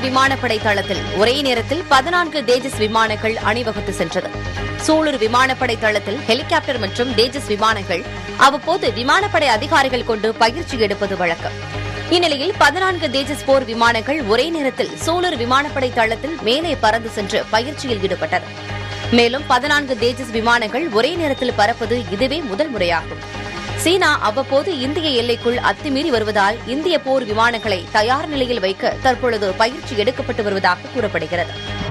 விமானப்படை தளத்தில் ஒரே நேரத்தில் பதினான்கு தேஜஸ் விமானங்கள் அணிவகுத்து சென்றது சூலூர் விமானப்படை தளத்தில் ஹெலிகாப்டர் மற்றும் தேஜஸ் விமானங்கள் அவ்வப்போது விமானப்படை அதிகாரிகள் கொண்டு பயிற்சி எடுப்பது வழக்கம் இந்நிலையில் பதினான்கு தேஜஸ் போர் விமானங்கள் ஒரே நேரத்தில் சூலூர் விமானப்படை தளத்தில் மேலே பறந்து சென்று பயிற்சியில் ஈடுபட்டது மேலும் பதினான்கு தேஜஸ் விமானங்கள் ஒரே நேரத்தில் பறப்பது இதுவே முதல் முறையாகும் சீனா அவ்வப்போது இந்திய எல்லைக்குள் அத்துமீறி வருவதால் இந்திய போர் விமானங்களை தயார் நிலையில் வைக்க தற்பொழுது பயிற்சி எடுக்கப்பட்டு வருவதாக கூறப்படுகிறது